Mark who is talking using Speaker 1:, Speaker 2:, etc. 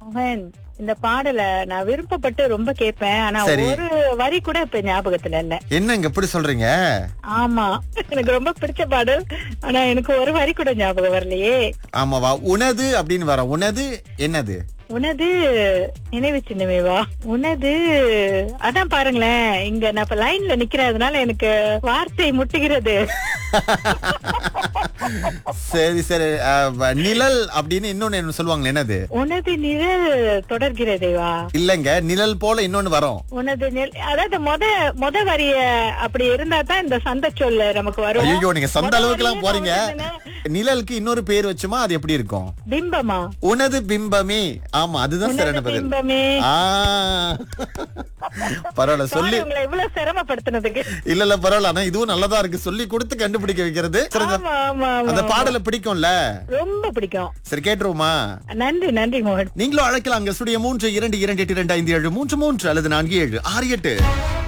Speaker 1: மோகன் இந்த பாடல நான் விருப்பப்பட்டு ரொம்ப கேட்பேன் ஆனா
Speaker 2: சரி.
Speaker 1: ஒரு வரி கூட இப்ப ஞாபகத்துல இல்ல
Speaker 2: என்னங்க இப்படி சொல்றீங்க
Speaker 1: ஆமா எனக்கு ரொம்ப பிடிச்ச பாடல் ஆனா எனக்கு ஒரு வரி கூட ஞாபகம் வரலையே
Speaker 2: ஆமாவா உனது அப்படின்னு வர உனது என்னது
Speaker 1: உனது நினைவு சின்னமேவா உனது அதான் பாருங்களேன் இங்க நான் இப்ப லைன்ல நிக்கிறதுனால எனக்கு வார்த்தை முட்டுகிறது
Speaker 2: சரி சரி அஹ், வ- நிழல் அப்படின்னு இன்னொன்னு என்ன சொல்லுவாங்க என்னது
Speaker 1: உனது நிழல் தொடர்கிறதேவா
Speaker 2: இல்லங்க நிழல் போல இன்னொன்னு வரும்
Speaker 1: உனது நிழல் அதாவது மொத மொத வரிய அப்படி இருந்தா தான் இந்த சந்த சொல் நமக்கு வரும்
Speaker 2: ஐயோ நீங்க சொந்த
Speaker 1: மொத
Speaker 2: அளவுக்கு எல்லாம்
Speaker 1: வரியே
Speaker 2: போறீங்க
Speaker 1: நான் வந்து
Speaker 2: நிழலுக்கு இன்னொரு பேர் வச்சுமா அது எப்படி இருக்கும்
Speaker 1: பிம்பமா
Speaker 2: உனது பிம்பமே ஆமா அதுதான் சரியான
Speaker 1: உனது
Speaker 2: பதில்
Speaker 1: பிம்பமே
Speaker 2: ஆ பரவாயில்ல சொல்லி
Speaker 1: Sorry, உங்களை இவ்வளவு சிரமப்படுத்தினதுக்கு
Speaker 2: இல்ல இல்ல பரவாயில்ல ஆனா இதுவும் நல்லதா இருக்கு சொல்லி கொடுத்து கண்டுபிடிக்க வைக்கிறது சரி, அந்த-
Speaker 1: ஆமா ஆமா ஆமா
Speaker 2: அந்த பாடலை பிடிக்கும்ல
Speaker 1: ரொம்ப பிடிக்கும்
Speaker 2: சரி கேட்டுருவோமா
Speaker 1: நன்றி நன்றி மோகன்
Speaker 2: நீங்களும் அழைக்கலாம் அங்க ஸ்டுடியோ மூன்று இரண்டு இரண்டு எட்டு இரண்டு ஐந்து ஏழு மூன்று மூன்று அல்லது நான்கு ஏழு ஆறு எட்டு